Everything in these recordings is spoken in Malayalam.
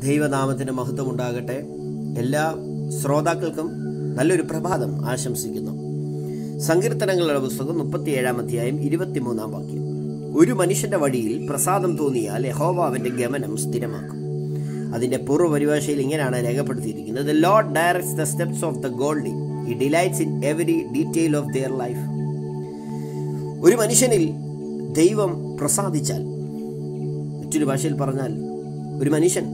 ദൈവനാമത്തിന് മഹത്വം ഉണ്ടാകട്ടെ എല്ലാ ശ്രോതാക്കൾക്കും നല്ലൊരു പ്രഭാതം ആശംസിക്കുന്നു സങ്കീർത്തനങ്ങളുടെ പുസ്തകം മുപ്പത്തിയേഴാം അധ്യായം ഇരുപത്തിമൂന്നാം വാക്യം ഒരു മനുഷ്യന്റെ വഴിയിൽ പ്രസാദം തോന്നിയാൽ യഹോവ അവന്റെ ഗമനം സ്ഥിരമാക്കും അതിന്റെ പൂർവ്വ പരിഭാഷയിൽ ഇങ്ങനെയാണ് രേഖപ്പെടുത്തിയിരിക്കുന്നത് the lord directs the steps of the ഗോൾഡി he delights in every detail of their life ഒരു മനുഷ്യനിൽ ദൈവം പ്രസാദിച്ചാൽ മറ്റൊരു ഭാഷയിൽ പറഞ്ഞാൽ ഒരു മനുഷ്യൻ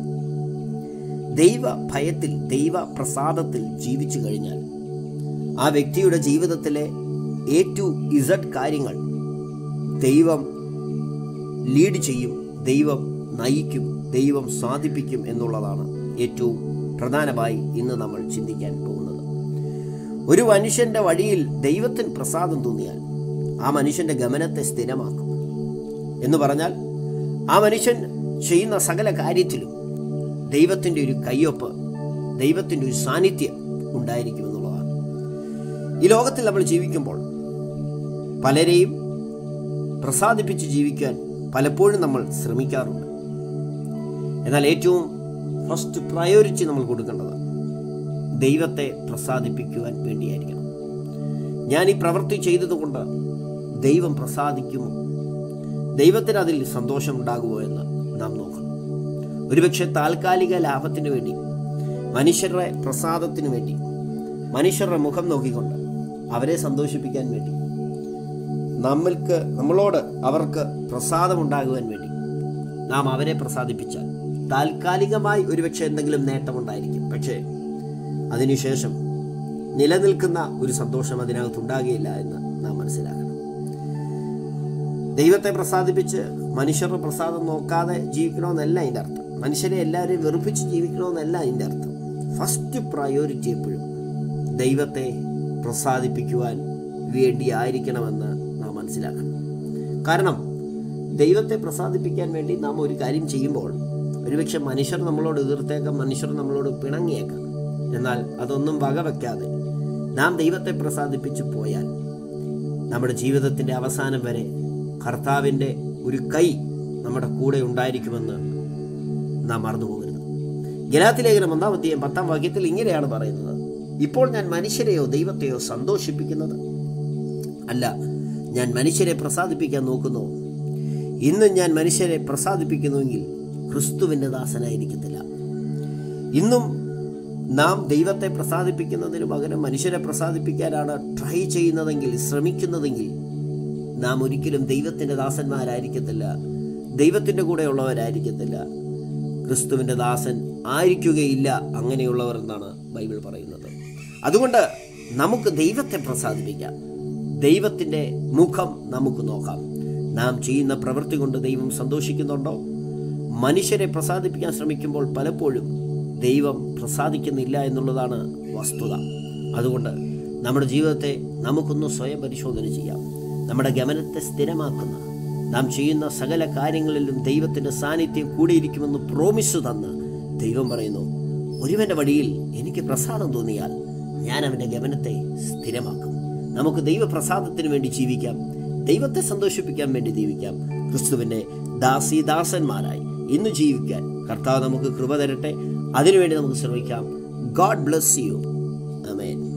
ദൈവ ഭയത്തിൽ ദൈവ പ്രസാദത്തിൽ ജീവിച്ചു കഴിഞ്ഞാൽ ആ വ്യക്തിയുടെ ജീവിതത്തിലെ എ ടു ഇസഡ് കാര്യങ്ങൾ ദൈവം ലീഡ് ചെയ്യും ദൈവം നയിക്കും ദൈവം സാധിപ്പിക്കും എന്നുള്ളതാണ് ഏറ്റവും പ്രധാനമായി ഇന്ന് നമ്മൾ ചിന്തിക്കാൻ പോകുന്നത് ഒരു മനുഷ്യന്റെ വഴിയിൽ ദൈവത്തിന് പ്രസാദം തോന്നിയാൽ ആ മനുഷ്യന്റെ ഗമനത്തെ സ്ഥിരമാക്കും എന്ന് പറഞ്ഞാൽ ആ മനുഷ്യൻ ചെയ്യുന്ന സകല കാര്യത്തിലും ദൈവത്തിൻ്റെ ഒരു കയ്യൊപ്പ് ദൈവത്തിൻ്റെ ഒരു സാന്നിധ്യം ഉണ്ടായിരിക്കും എന്നുള്ളതാണ് ഈ ലോകത്തിൽ നമ്മൾ ജീവിക്കുമ്പോൾ പലരെയും പ്രസാദിപ്പിച്ച് ജീവിക്കാൻ പലപ്പോഴും നമ്മൾ ശ്രമിക്കാറുണ്ട് എന്നാൽ ഏറ്റവും ഫസ്റ്റ് പ്രയോറിറ്റി നമ്മൾ കൊടുക്കേണ്ടത് ദൈവത്തെ പ്രസാദിപ്പിക്കുവാൻ വേണ്ടിയായിരിക്കണം ഞാൻ ഈ പ്രവൃത്തി ചെയ്തതുകൊണ്ട് ദൈവം പ്രസാദിക്കുമോ ദൈവത്തിന് അതിൽ സന്തോഷം ഉണ്ടാകുമോ എന്ന് നാം നോക്കണം ഒരുപക്ഷെ താൽക്കാലിക ലാഭത്തിന് വേണ്ടി മനുഷ്യരുടെ പ്രസാദത്തിന് വേണ്ടി മനുഷ്യരുടെ മുഖം നോക്കിക്കൊണ്ട് അവരെ സന്തോഷിപ്പിക്കാൻ വേണ്ടി നമ്മൾക്ക് നമ്മളോട് അവർക്ക് പ്രസാദമുണ്ടാകുവാൻ വേണ്ടി നാം അവരെ പ്രസാദിപ്പിച്ചാൽ താൽക്കാലികമായി ഒരുപക്ഷെ എന്തെങ്കിലും നേട്ടമുണ്ടായിരിക്കും പക്ഷേ അതിനുശേഷം നിലനിൽക്കുന്ന ഒരു സന്തോഷം അതിനകത്തുണ്ടാകുകയില്ല എന്ന് നാം മനസ്സിലാക്കണം ദൈവത്തെ പ്രസാദിപ്പിച്ച് മനുഷ്യരുടെ പ്രസാദം നോക്കാതെ ജീവിക്കണമെന്നല്ല അതിൻ്റെ അർത്ഥം മനുഷ്യരെ എല്ലാവരെയും വെറുപ്പിച്ച് ജീവിക്കണമെന്നല്ല അതിൻ്റെ അർത്ഥം ഫസ്റ്റ് പ്രയോറിറ്റി എപ്പോഴും ദൈവത്തെ പ്രസാദിപ്പിക്കുവാൻ വേണ്ടിയായിരിക്കണമെന്ന് നാം മനസ്സിലാക്കണം കാരണം ദൈവത്തെ പ്രസാദിപ്പിക്കാൻ വേണ്ടി നാം ഒരു കാര്യം ചെയ്യുമ്പോൾ ഒരുപക്ഷെ മനുഷ്യർ നമ്മളോട് എതിർത്തേക്കാം മനുഷ്യർ നമ്മളോട് പിണങ്ങിയേക്കാം എന്നാൽ അതൊന്നും വകവെക്കാതെ നാം ദൈവത്തെ പ്രസാദിപ്പിച്ചു പോയാൽ നമ്മുടെ ജീവിതത്തിൻ്റെ അവസാനം വരെ കർത്താവിൻ്റെ ഒരു കൈ നമ്മുടെ കൂടെ ഉണ്ടായിരിക്കുമെന്ന് നാം മറന്നുപോകരുത് ഗലാത്തി ലേഖനം ഒന്നാം അധ്യായം പത്താം വാക്യത്തിൽ ഇങ്ങനെയാണ് പറയുന്നത് ഇപ്പോൾ ഞാൻ മനുഷ്യരെയോ ദൈവത്തെയോ സന്തോഷിപ്പിക്കുന്നത് അല്ല ഞാൻ മനുഷ്യരെ പ്രസാദിപ്പിക്കാൻ നോക്കുന്നു ഇന്നും ഞാൻ മനുഷ്യരെ പ്രസാദിപ്പിക്കുന്നുവെങ്കിൽ ക്രിസ്തുവിൻ്റെ ദാസനായിരിക്കത്തില്ല ഇന്നും നാം ദൈവത്തെ പ്രസാദിപ്പിക്കുന്നതിന് പകരം മനുഷ്യരെ പ്രസാദിപ്പിക്കാനാണ് ട്രൈ ചെയ്യുന്നതെങ്കിൽ ശ്രമിക്കുന്നതെങ്കിൽ നാം ഒരിക്കലും ദൈവത്തിൻ്റെ ദാസന്മാരായിരിക്കത്തില്ല ദൈവത്തിൻ്റെ കൂടെ ഉള്ളവരായിരിക്കത്തില്ല ക്രിസ്തുവിൻ്റെ ദാസൻ ആയിരിക്കുകയില്ല അങ്ങനെയുള്ളവർ എന്നാണ് ബൈബിൾ പറയുന്നത് അതുകൊണ്ട് നമുക്ക് ദൈവത്തെ പ്രസാദിപ്പിക്കാം ദൈവത്തിൻ്റെ മുഖം നമുക്ക് നോക്കാം നാം ചെയ്യുന്ന പ്രവൃത്തി കൊണ്ട് ദൈവം സന്തോഷിക്കുന്നുണ്ടോ മനുഷ്യരെ പ്രസാദിപ്പിക്കാൻ ശ്രമിക്കുമ്പോൾ പലപ്പോഴും ദൈവം പ്രസാദിക്കുന്നില്ല എന്നുള്ളതാണ് വസ്തുത അതുകൊണ്ട് നമ്മുടെ ജീവിതത്തെ നമുക്കൊന്ന് സ്വയം പരിശോധന ചെയ്യാം നമ്മുടെ ഗമനത്തെ സ്ഥിരമാക്കുന്ന നാം ചെയ്യുന്ന സകല കാര്യങ്ങളിലും ദൈവത്തിൻ്റെ സാന്നിധ്യം കൂടിയിരിക്കുമെന്ന് പ്രോമിസ് തന്ന് ദൈവം പറയുന്നു ഒരുവൻ്റെ വഴിയിൽ എനിക്ക് പ്രസാദം തോന്നിയാൽ ഞാൻ അവൻ്റെ ഗമനത്തെ സ്ഥിരമാക്കും നമുക്ക് ദൈവപ്രസാദത്തിന് വേണ്ടി ജീവിക്കാം ദൈവത്തെ സന്തോഷിപ്പിക്കാൻ വേണ്ടി ജീവിക്കാം ക്രിസ്തുവിൻ്റെ ദാസീദാസന്മാരായി ഇന്ന് ജീവിക്കാൻ കർത്താവ് നമുക്ക് കൃപ തരട്ടെ അതിനുവേണ്ടി നമുക്ക് ശ്രമിക്കാം ഗോഡ് ബ്ലസ് യു അമേൻ